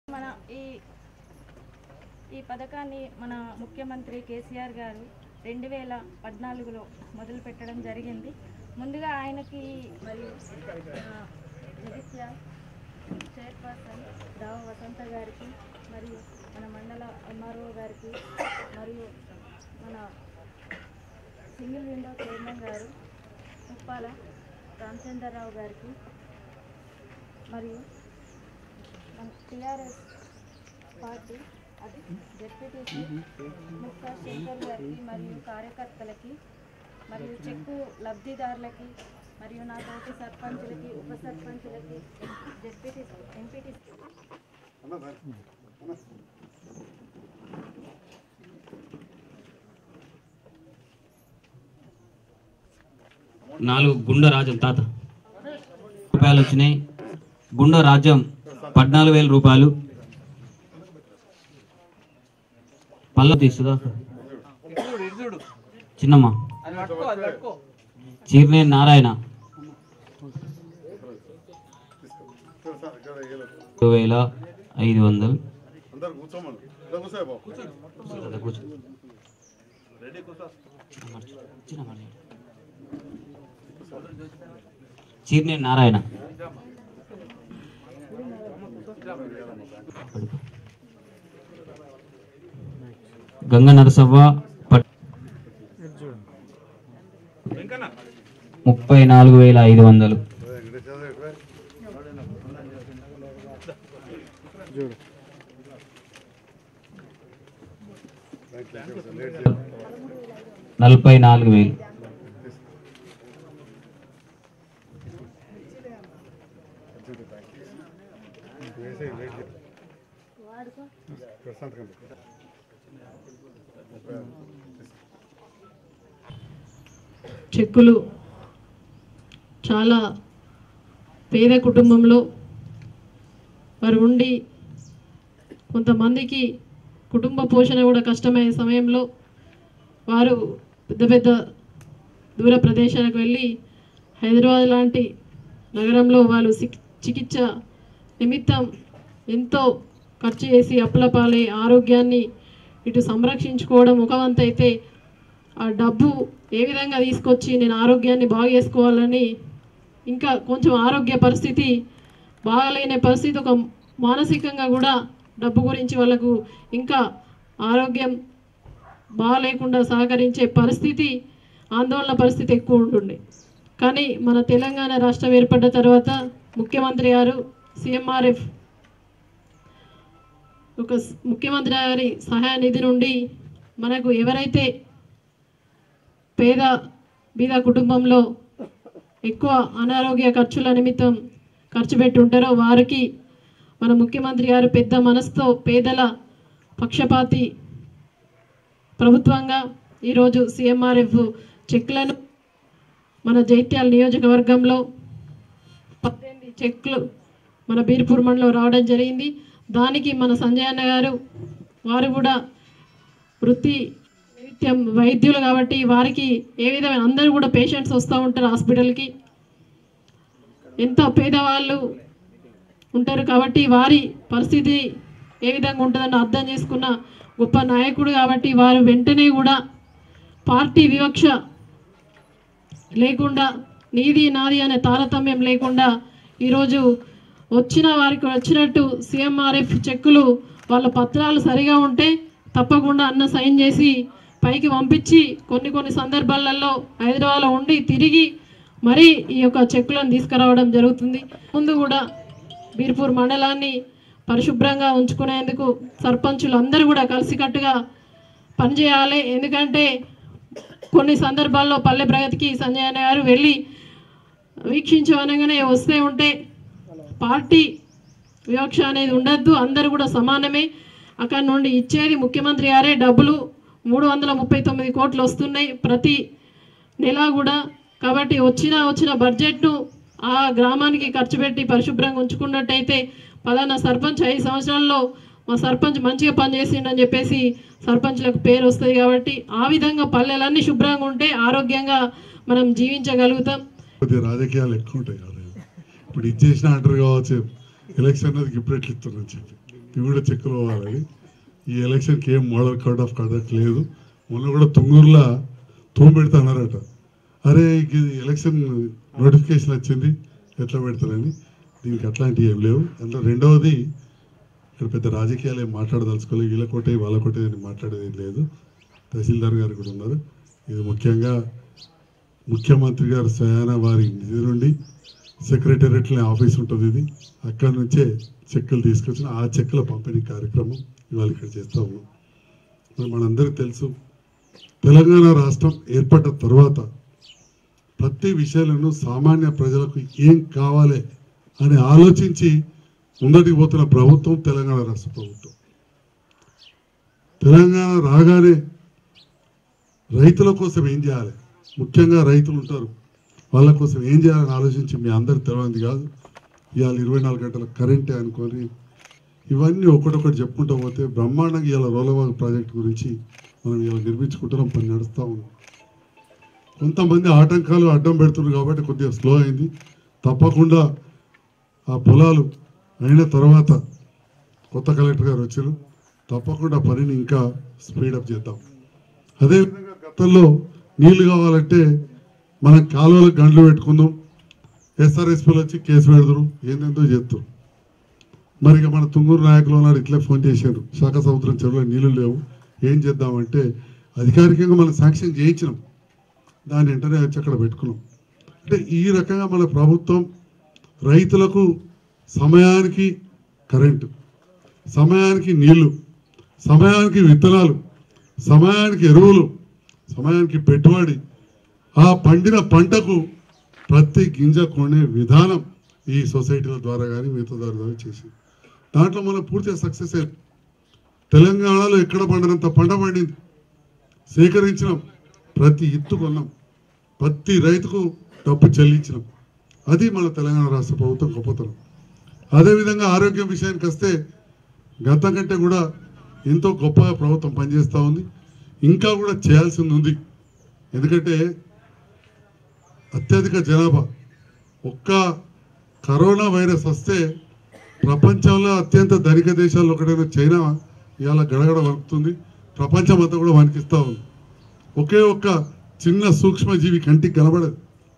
మన ఈ ఈ పథకాన్ని మన ముఖ్యమంత్రి కేసీఆర్ గారు రెండు వేల పద్నాలుగులో మొదలు పెట్టడం జరిగింది ముందుగా ఆయనకి మరియు ఆ, జగిత్యాల చైర్పర్సన్ రావ వసంత గారికి మరియు మన మండల ఎంఆర్ఓ గారికి మరియు మన సింగిల్ విండో చైర్మన్ గారు ఉప్పాల రామచంద్రరావు గారికి మరియు మన టిఆర్ఎస్ పార్టీ అది డెప్యూటీసీ ముక్తా శంకర్ గారికి మరియు కార్యకర్తలకి మరియు చెక్కు లబ్ధిదారులకి మరియు నా తోటి సర్పంచులకి ఉప సర్పంచులకి డెప్యూటీ ఎంపీటీసీ నాలుగు గుండ రాజ్యం తాత రూపాయలు వచ్చినాయి గుండ రాజ్యం పద్నాలుగు వేల రూపాయలు పల్ల తీస్తుందా చిన్నమ్మ చీర్నే నారాయణ రెండు వేల ఐదు వందలు అందరు కూర్చోమను ఇలా కూర్చోయ్ బాబు అదే కూర్చో. చిన్న మర్చి. చీర్నే నారాయణ గంగ నరసవ్వ పట్- ముప్పై నాలుగు వేల ఐదు వందలు వెంకటేశ్వర రెడ్డి నలభై నాలుగు వేలు వేసేయ్, వెయిట్ చేయి. ప్రశాంత్ కండి చెక్కులు చాలా పేద కుటుంబంలో వారు ఉండి కొంతమందికి కుటుంబ పోషణ కూడా కష్టమయ్యే సమయంలో వారు పెద్ద పెద్ద దూర ప్రదేశాలకు వెళ్ళి హైదరాబాద్ లాంటి నగరంలో వాళ్ళు సిక్- చికిత్స నిమిత్తం ఎంతో ఖర్చు చేసి అప్పులపాలై ఆరోగ్యాన్ని ఇటు సంరక్షించుకోవడం ఒక వంతు అయితే ఆ డబ్బు ఏ విధంగా తీసుకొచ్చి నేను ఆరోగ్యాన్ని బాగు చేసుకోవాలని ఇంకా కొంచెం ఆరోగ్య పరిస్థితి బాగలేని పరిస్థితి ఒక మానసికంగా కూడా డబ్బు గురించి వాళ్ళకు ఇంకా ఆరోగ్యం బాగాలేకుండా సహకరించే పరిస్థితి ఆందోళన పరిస్థితి ఎక్కువ ఉంటుండే కానీ మన తెలంగాణ రాష్ట్రం ఏర్పడ్డ తర్వాత ముఖ్యమంత్రి గారు సిఎంఆర్ఎఫ్ ఒక స్- ముఖ్యమంత్రి గారి సహాయ నిధి నుండి మనకు ఎవరైతే పేద బీద కుటుంబంలో ఎక్కువ అనారోగ్య ఖర్చుల నిమిత్తం ఖర్చు పెట్టి ఉంటారో వారికి మన ముఖ్యమంత్రి గారు పెద్ద మనసుతో పేదల పక్షపాతి ప్రభుత్వంగా ఈరోజు సిఎంఆర్ఎఫ్ చెక్లను మన జైత్యాల నియోజకవర్గంలో పద్దెనిమిది చెక్లు మన బీర్పూర్ మండలం రావడం జరిగింది దానికి మన సంజయ్ అన్న గారు వారు కూడా వృత్తి నిత్యం వైద్యులు కాబట్టి వారికి ఏ విధమైన అందరూ కూడా పేషెంట్స్ వస్తూ ఉంటారు హాస్పిటల్కి ఎంతో పేదవాళ్ళు ఉంటారు కాబట్టి వారి పరిస్థితి ఏ విధంగా ఉంటుందని అర్థం చేసుకున్న గొప్ప నాయకుడు కాబట్టి వారు వెంటనే కూడా పార్టీ వివక్ష లేకుండా నీది నాది అనే తారతమ్యం లేకుండా ఈరోజు వచ్చిన వారికి వచ్చినట్టు సీఎంఆర్ఎఫ్ చెక్కులు వాళ్ళ పత్రాలు సరిగా ఉంటే తప్పకుండా అన్న సైన్ చేసి పైకి పంపించి కొన్ని కొన్ని సందర్భాలలో హైదరాబాద్లో ఉండి తిరిగి మరీ ఈ యొక్క చెక్కులను తీసుకురావడం జరుగుతుంది ముందు కూడా బీర్పూర్ మండలాన్ని పరిశుభ్రంగా ఉంచుకునేందుకు సర్పంచులు అందరూ కూడా కలిసికట్టుగా పనిచేయాలి ఎందుకంటే కొన్ని సందర్భాల్లో పల్లె ప్రగతికి సంజయ్ అన్న గారు వెళ్ళి వీక్షించవనగానే వస్తే ఉంటే పార్టీ వివక్ష అనేది ఉండద్దు అందరూ కూడా సమానమే అక్కడ నుండి ఇచ్చేది ముఖ్యమంత్రి గారే డబ్బులు మూడు వందల ముప్పై తొమ్మిది కోట్లు వస్తున్నాయి ప్రతి నెల కూడా కాబట్టి వచ్చిన వచ్చిన బడ్జెట్ను ఆ గ్రామానికి ఖర్చు పెట్టి పరిశుభ్రంగా ఉంచుకున్నట్టయితే పలానా సర్పంచ్ ఐదు సంవత్సరాల్లో మా సర్పంచ్ మంచిగా పనిచేసిండని చెప్పేసి సర్పంచ్లకు పేరు వస్తుంది కాబట్టి ఆ విధంగా పల్లెలన్నీ శుభ్రంగా ఉంటే ఆరోగ్యంగా మనం జీవించగలుగుతాం కొద్దిగా రాజకీయాలు ఎక్కువ ఉంటాయి కదా ఇప్పుడు ఇది చేసిన అంటారు కావచ్చు ఎలక్షన్ అది ఇప్పుడు ఎట్లా ఇస్తున్నారు చెప్పి ఇవి కూడా చెక్కులు పోవాలని ఈ ఎలక్షన్కి ఏం మోడల్ కోడ్ ఆఫ్ కండక్ట్ లేదు మొన్న కూడా తుంగూరులో తూము పెడతానన్నారట అరే ఇది ఎలక్షన్ నోటిఫికేషన్ వచ్చింది ఎట్లా పెడతారని దీనికి అట్లాంటివి ఏం లేవు అందులో రెండవది ఇక్కడ పెద్ద రాజకీయాలు ఏం మాట్లాడదలుచుకోలేదు వీళ్ళ కోటే వాళ్ళ కోటే అని మాట్లాడేది ఏం లేదు తహసీల్దార్ గారు కూడా ఉన్నారు ఇది ముఖ్యంగా ముఖ్యమంత్రి గారు స్వయాన వారి నిధి నుండి సెక్రటేరియట్లో ఆఫీస్ ఉంటుంది ఇది అక్కడ నుంచే చెక్కులు తీసుకొచ్చిన ఆ చెక్కుల పంపిణీ కార్యక్రమం ఇవాళ ఇక్కడ చేస్తా ఉన్నాం మరి మనందరికీ తెలుసు తెలంగాణ రాష్ట్రం ఏర్పడ్డ తర్వాత ప్రతి విషయాలను సామాన్య ప్రజలకు ఏం కావాలి అని ఆలోచించి ముందటికి పోతున్న ప్రభుత్వం తెలంగాణ రాష్ట్ర ప్రభుత్వం తెలంగాణ రాగానే రైతుల కోసం ఏం చేయాలి ముఖ్యంగా రైతులు ఉంటారు వాళ్ళ కోసం ఏం చేయాలని ఆలోచించి మీ అందరు తెలియంది కాదు ఇవాళ ఇరవై నాలుగు గంటల కరెంటే అనుకొని ఇవన్నీ ఒకటొకటి చెప్పుకుంటూ పోతే బ్రహ్మాండంగా ఇవాళ రోలవాగ్ ప్రాజెక్ట్ గురించి మనం ఇలా నిర్మించుకుంటున్నాం పని నడుస్తూ ఉన్నాం కొంతమంది ఆటంకాలు అడ్డం పెడుతున్నారు కాబట్టి కొద్దిగా స్లో అయింది తప్పకుండా ఆ పొలాలు అయిన తర్వాత కొత్త కలెక్టర్ గారు వచ్చారు తప్పకుండా పనిని ఇంకా స్పీడప్ చేద్దాం అదేవిధంగా గతంలో నీళ్లు కావాలంటే మనం కాలువలకు గంటలు పెట్టుకుందాం ఎస్ఆర్ఎస్పీలు వచ్చి కేసు పెడతారు ఏందేందో చేస్తారు మరి ఇక మన తుంగూరు నాయకులు ఉన్నారు ఇట్లే ఫోన్ చేశారు శాఖ సముద్రం చెరువులో నీళ్లు లేవు ఏం చేద్దామంటే అధికారికంగా మనం శాంక్షన్ చేయించినాం దాన్ని వెంటనే వచ్చి అక్కడ పెట్టుకున్నాం అంటే ఈ రకంగా మన ప్రభుత్వం రైతులకు సమయానికి కరెంటు సమయానికి నీళ్లు సమయానికి విత్తనాలు సమయానికి ఎరువులు సమయానికి పెట్టుబడి ఆ పండిన పంటకు ప్రతి గింజ కొనే విధానం ఈ సొసైటీల ద్వారా కానీ మిగతా ద్వారా కానీ చేసింది దాంట్లో మనం పూర్తిగా సక్సెస్ అయ్యింది తెలంగాణలో ఎక్కడ పండినంత పంట పండింది సేకరించినాం ప్రతి ఇత్తు కొన్నాం ప్రతి రైతుకు డబ్బు చెల్లించినాం అది మన తెలంగాణ రాష్ట్ర ప్రభుత్వం గొప్పతనం అదేవిధంగా ఆరోగ్యం విషయానికి వస్తే గతం కంటే కూడా ఎంతో గొప్పగా ప్రభుత్వం పనిచేస్తూ ఉంది ఇంకా కూడా చేయాల్సింది ఉంది ఎందుకంటే అత్యధిక జనాభా ఒక్క కరోనా వైరస్ వస్తే ప్రపంచంలో అత్యంత ధనిక దేశాల్లో ఒకటైన చైనా ఇవాళ గడగడ వణుకుతుంది ప్రపంచం అంతా కూడా వణికిస్తూ ఉంది ఒకే ఒక్క చిన్న సూక్ష్మజీవి కంటికి కనబడదు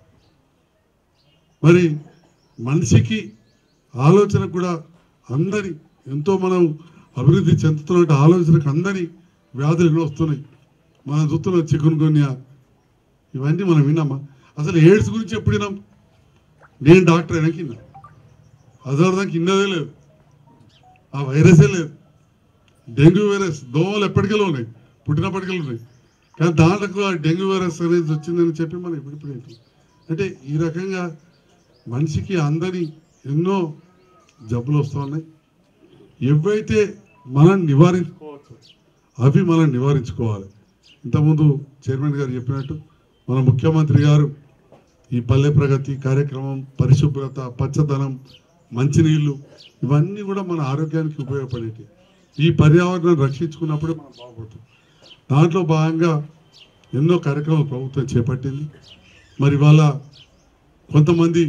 మరి మనిషికి ఆలోచన కూడా అందరి ఎంతో మనం అభివృద్ధి చెందుతున్నట్టు ఆలోచనకు అందరి వ్యాధులు ఎన్నో వస్తున్నాయి మనం చూస్తున్నాం చికెన్ గున్యా ఇవన్నీ మనం విన్నామా అసలు ఎయిడ్స్ గురించి ఎప్పుడు విన్నాం నేను డాక్టర్ అయినా కిన్నా అదర్థంకి ఇన్నదే లేదు ఆ వైరసే లేదు డెంగ్యూ వైరస్ దోమలు ఎప్పటికెళ్ళి ఉన్నాయి పుట్టినప్పటికెళ్ళి ఉన్నాయి కానీ దాంట్లో ఆ డెంగ్యూ వైరస్ అనేది వచ్చిందని చెప్పి మనం ఇప్పుడు ఏంటి అంటే ఈ రకంగా మనిషికి అందని ఎన్నో జబ్బులు వస్తూ ఉన్నాయి ఎవైతే మనం నివారించుకోవచ్చు అవి మనం నివారించుకోవాలి ఇంతకుముందు చైర్మన్ గారు చెప్పినట్టు మన ముఖ్యమంత్రి గారు ఈ పల్లె ప్రగతి కార్యక్రమం పరిశుభ్రత పచ్చదనం మంచినీళ్ళు ఇవన్నీ కూడా మన ఆరోగ్యానికి ఉపయోగపడేవి ఈ పర్యావరణం రక్షించుకున్నప్పుడే మనం బాగుపడతాం దాంట్లో భాగంగా ఎన్నో కార్యక్రమాలు ప్రభుత్వం చేపట్టింది మరి ఇవాళ కొంతమంది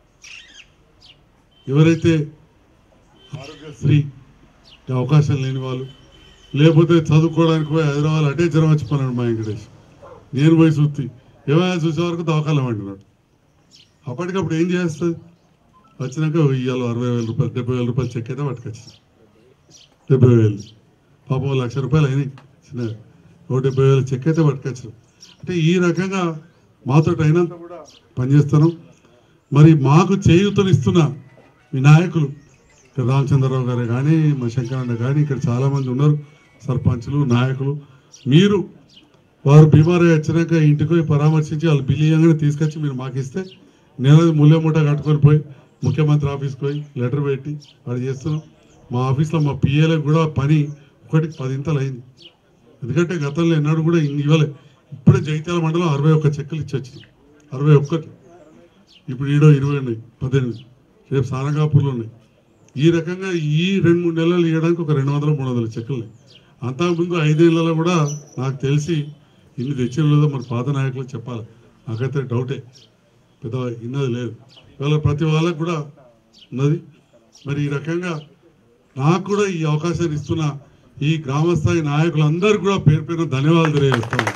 ఎవరైతే ఆరోగ్యశ్రీ అవకాశం లేని వాళ్ళు లేకపోతే చదువుకోవడానికి పోయి హైదరాబాద్ అటే జ్వరం వచ్చిపోయినాడు మా వెంకటేష్ నేను పోయి చూస్తే ఏమైనా చూసే వరకు దవాఖాలం అంటున్నాడు అప్పటికప్పుడు ఏం చేస్తుంది వచ్చినాక ఇవాళ అరవై వేల రూపాయలు డెబ్బై వేల రూపాయలు చెక్ అయితే పట్టుకొచ్చింది డెబ్బై వేలు పాపం ఓ లక్ష రూపాయలు అయినాయి చిన్న ఓ డెబ్బై వేల చెక్ అయితే పట్టుకొచ్చారు అంటే ఈ రకంగా మాతో అయినంత కూడా పనిచేస్తున్నాం మరి మాకు చేయూతనిస్తున్న మీ నాయకులు ఇక్కడ రామచంద్రరావు గారు కానీ మా శంకరన్న కానీ ఇక్కడ చాలామంది ఉన్నారు సర్పంచులు నాయకులు మీరు వారు బీమారీ వచ్చినాక ఇంటికి పోయి పరామర్శించి వాళ్ళు బిల్లు ఇవ్వగానే తీసుకొచ్చి మీరు మాకు ఇస్తే నేను అది మూల్య మూట కట్టుకొని పోయి ముఖ్యమంత్రి ఆఫీస్కి పోయి లెటర్ పెట్టి అది చేస్తున్నాం మా ఆఫీస్లో మా పిఏలకు కూడా పని ఒకటికి పదింతలు అయింది ఎందుకంటే గతంలో ఎన్నడూ కూడా ఇన్ని ఇవ్వలే ఇప్పుడే జైత్యాల మండలం అరవై ఒక్క చెక్కులు ఇచ్చి వచ్చింది అరవై ఒక్కటి ఇప్పుడు ఈడో ఇరవై ఉన్నాయి పద్దెనిమిది రేపు సారంగాపూర్లో ఉన్నాయి ఈ రకంగా ఈ రెండు మూడు నెలలు ఇవ్వడానికి ఒక రెండు వందల మూడు వందల చెక్కులు ఉన్నాయి అంతకుముందు ఐదేళ్లలో కూడా నాకు తెలిసి ఇన్ని తెచ్చిన లేదో మరి పాత నాయకులు చెప్పాలి నాకైతే డౌటే పెద్ద ఇన్నది లేదు ఇవాళ ప్రతి వాళ్ళకు కూడా ఉన్నది మరి ఈ రకంగా నాకు కూడా ఈ అవకాశాన్ని ఇస్తున్న ఈ గ్రామస్థాయి నాయకులందరూ కూడా పేరు పేరు ధన్యవాదాలు తెలియజేస్తాను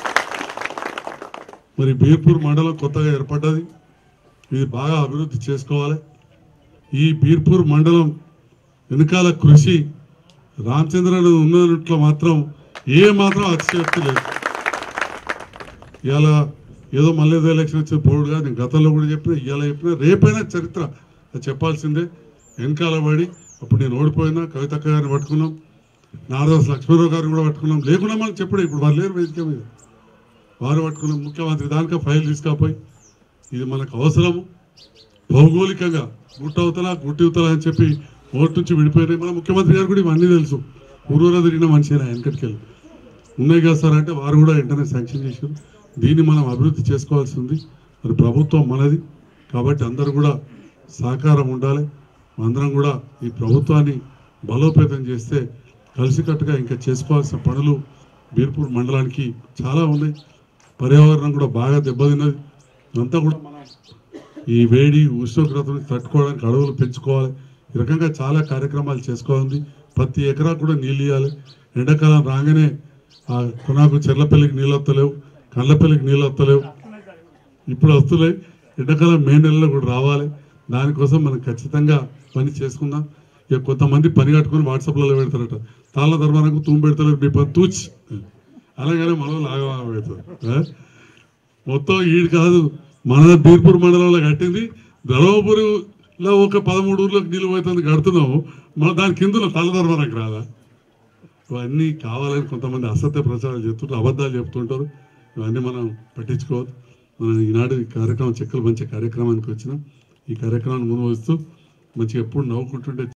మరి బీర్పూర్ మండలం కొత్తగా ఏర్పడ్డది ఇది బాగా అభివృద్ధి చేసుకోవాలి ఈ బీర్పూర్ మండలం వెనకాల కృషి రామచంద్రన్ ఉన్నట్లు మాత్రం ఏ మాత్రం అతిశయోక్తి లేదు ఇవాళ ఏదో మళ్ళీ ఏదో ఎలక్షన్ వచ్చే పోడుగా నేను గతంలో కూడా చెప్పిన ఇవాళ చెప్పిన రేపైనా చరిత్ర అది చెప్పాల్సిందే వెనకాల పడి అప్పుడు నేను ఓడిపోయినా కవితక్క గారిని పట్టుకున్నాం నారదాస్ లక్ష్మణరావు గారిని కూడా పట్టుకున్నాం లేకుండా మనం చెప్పుడు ఇప్పుడు వాళ్ళు లేరు వేదిక మీద వారు పట్టుకున్నాం ముఖ్యమంత్రి దానిక ఫైల్ తీసుకపోయి ఇది మనకు అవసరము భౌగోళికంగా గుట్ట అవతల గుట్టి అవతల అని చెప్పి ఓటు నుంచి విడిపోయినాయి మన ముఖ్యమంత్రి గారు కూడా ఇవన్నీ తెలుసు ఊరూరా తిరిగిన మనిషి వెనకటికి వెళ్ళి ఉన్నాయి కదా సార్ అంటే వారు కూడా వెంటనే శాంక్షన్ చేశారు దీన్ని మనం అభివృద్ధి చేసుకోవాల్సి ఉంది మరి ప్రభుత్వం మనది కాబట్టి అందరూ కూడా సహకారం ఉండాలి అందరం కూడా ఈ ప్రభుత్వాన్ని బలోపేతం చేస్తే కలిసికట్టుగా ఇంకా చేసుకోవాల్సిన పనులు బీర్పూర్ మండలానికి చాలా ఉన్నాయి పర్యావరణం కూడా బాగా దెబ్బతిన్నది అంతా కూడా మనం ఈ వేడి ఉష్ణోగ్రతను తట్టుకోవడానికి అడవులు పెంచుకోవాలి ఈ రకంగా చాలా కార్యక్రమాలు చేసుకోవాలి ప్రతి ఎకరా కూడా నీళ్ళు ఇవ్వాలి ఎండాకాలం రాగానే ఆ కొనాకు చెర్లపల్లికి నీళ్ళు వస్తలేవు కళ్ళపల్లికి నీళ్ళు వస్తలేవు ఇప్పుడు వస్తున్నాయి ఎండాకాలం మే నెలలో కూడా రావాలి దానికోసం మనం ఖచ్చితంగా పని చేసుకుందాం ఇక కొంతమంది పని కట్టుకొని వాట్సాప్లలో పెడతారట తాళ్ళ ధర్మానికి తూము పెడతారు మీ పని తూచి అలాగనే మనం లాగా పెడతారు ఆ? మొత్తం ఈడు కాదు మన బీర్పూర్ మండలంలో కట్టింది ధర్మపురిలో ఒక పదమూడు ఊర్లకు నీళ్ళు పోతుంది కడుతున్నాము మన దాని కింద తలధర్మనకు రాదా ఇవన్నీ కావాలని కొంతమంది అసత్య ప్రచారాలు చెప్తుంటారు అబద్ధాలు చెప్తుంటారు ఇవన్నీ మనం పట్టించుకోవద్దు మనం ఈనాడు ఈ కార్యక్రమం చెక్కలు మంచి కార్యక్రమానికి వచ్చినాం ఈ కార్యక్రమాన్ని ముందు వస్తూ మంచిగా ఎప్పుడు నవ్వుకుంటుంటే